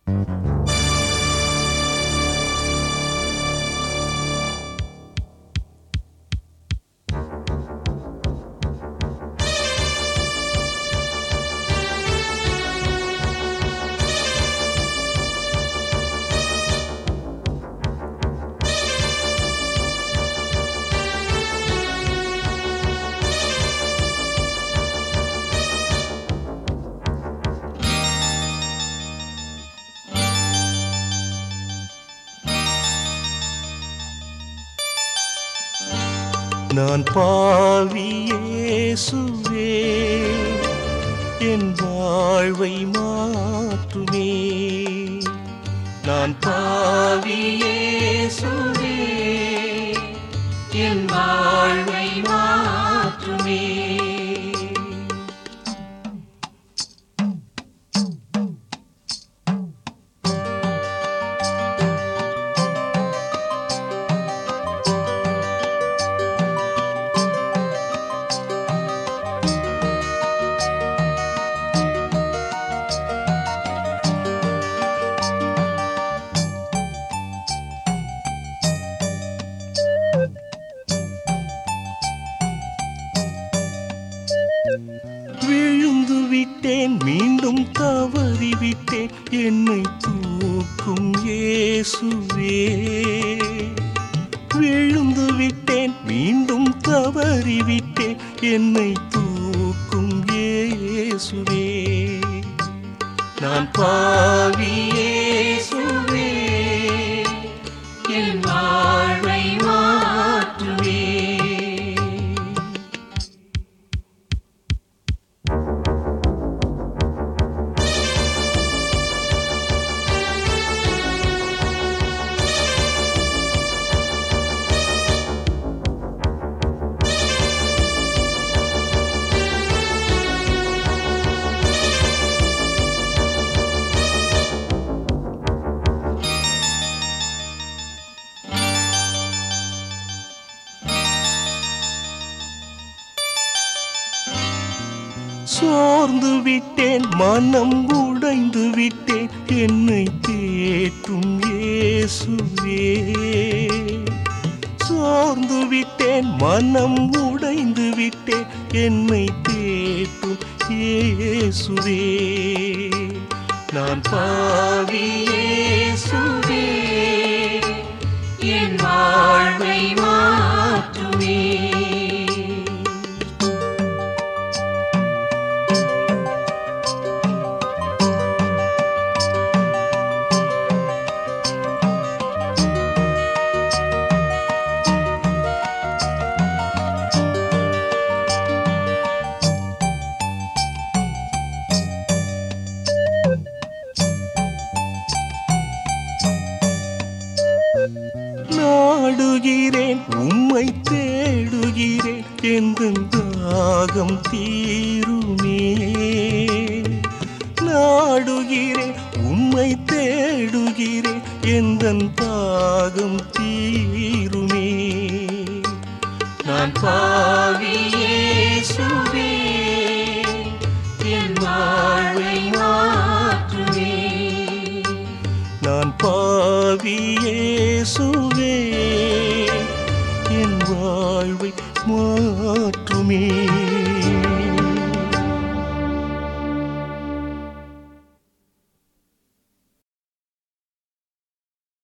நான் பாவியேசுவே என் வாழ்வை மாற்றுமே நான் பாவியேசுவே என் வாழ்வை மாற்றுமே விழுந்து விட்டேன் மீண்டும் தவறி விட்டேன் என்னை தூக்கும் இயேசுவே விழுந்து விட்டேன் மீண்டும் தவறி விட்டேன் என்னை தூக்கும் இயேசுவே நான் பாவி இயேசுவே என் வாழ்வை மாற்றுவே சோர்ந்து விட்டேன் மனம் உடைந்து விட்டேன் என்னை தேற்றும் இயேசுவே சோர்ந்து விட்டேன் மனம் உடைந்து விட்டேன் என்னை தேற்றும் இயேசுவே நான் பாவி இயேசுவே என் வாழ்வை மாற்றுமே நாடுகிறேன் உம்மை தேடுகிறேன் எந்த தாகம் தீருமே நாடுகிறேன் உம்மை தேடுகிறேன் எந்த தாகம் தீருமே நான் பாவி இயேசுவே என் வாழ்வை மாற்றுவே நான் பாவியேசுவே என் வாழ்வை மாற்றுமே